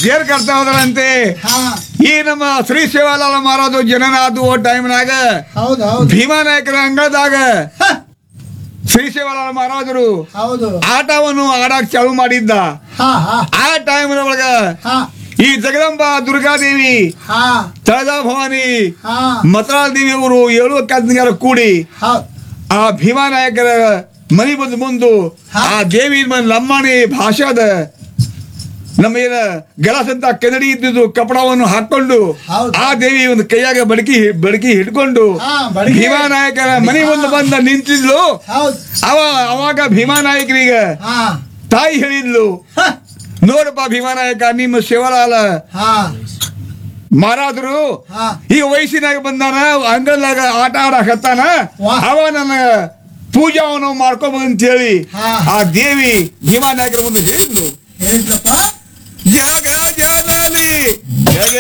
ಜೇರ್ ಕಟ್ತಾ ಹೋದ್ರಂತೆ ಹಾ ಈ ನಮ್ಮ ಶ್ರೀ ಶಿವಾಲಾಲ ಮಾರೋದು ಜನನಾದು ಟೈಮ್ನಾಗ ಹೌದು ಹೌದು ಭೀಮಾ ನಾಯಕರ ಅಂಗಳದಾಗ ಹ, ಶ್ರೀ ಶಿವಾಲಾಲ ಮಹಾರಾಜರು ಹೌದು ಆಟವನ್ನು ಆಡಕ್ ಚಾಲು ಮಾಡಿದ್ದ ಹಾ ಹಾ ಆ ಟೈಮ್ ಒಳಗ ಹಾ ಈ ಜಗದಂಬ ದುರ್ಗಾದೇವಿ ಹಾ ತಳದ ಭವಾನಿ ಹಾ ಮತರಾಳ ದೇವಿ ಅವರು ಏಳು ಕದ್ನಿಗಾರ ಕೂಡಿ ಹೌದು ಆ ಭೀಮಾ ನಾಯಕರ ಮನಿ ಬಂದು ಮುಂದು ಹಾ. ಆ ದೇವಿ ಮನ್ ಲಂಬಾಣಿ ಭಾಷಾದ ನಮ್ಮ ಏನ ಗಲಾಸ್ ಅಂತ ಕೆದಡಿ ಇದ್ದಿದ್ದು ಕಪಡವನ್ನು ಹಾಕೊಂಡು ಹೌದು. ಆ ದೇವಿ ಒಂದು ಕೈಯಾಗ ಬಡಕಿ ಬಡಕಿ ಹಿಡ್ಕೊಂಡು ಹಾ, ಬಡಗಿ. ಭೀಮಾ ನಾಯಕರ ಮನಿ ಮುಂದೆ ಬಂದ ನಿಂತಿದ್ಲು ಹೌದು ಅವ ಅವಾಗ ಭೀಮಾ ನಾಯಕರಿಗೆ ಹಾ ತಾಯಿ ಹೇಳಿದ್ಲು ಹ, ನೋಡಪ್ಪ ಭೀಮಾ ನಾಯಕ ನಿಮ್ಮ ಶಿವಲಾಲ ಹಾ ಮಾರಾದ್ರು ಹಾ ಈಗ ವಯಸ್ಸಿನಾಗ ಬಂದಾನ ಅಂಗಳದಾಗ ಆಟ ಆಡಕತ್ತಾನ ವಾ. ಅವ ನನ್ನ ಪೂಜಾವನ್ನು ಮಾಡ್ಕೋಬಹುದು ಅಂತ ಹೇಳಿ ಹಾ. ಆ ದೇವಿ ಭೀಮಾ ನಾಯಕರ ಮುಂದೆ ಹೇಳಿದ್ಲು ಹೇಳಿದ್ರಪ್ಪ ಯಾರ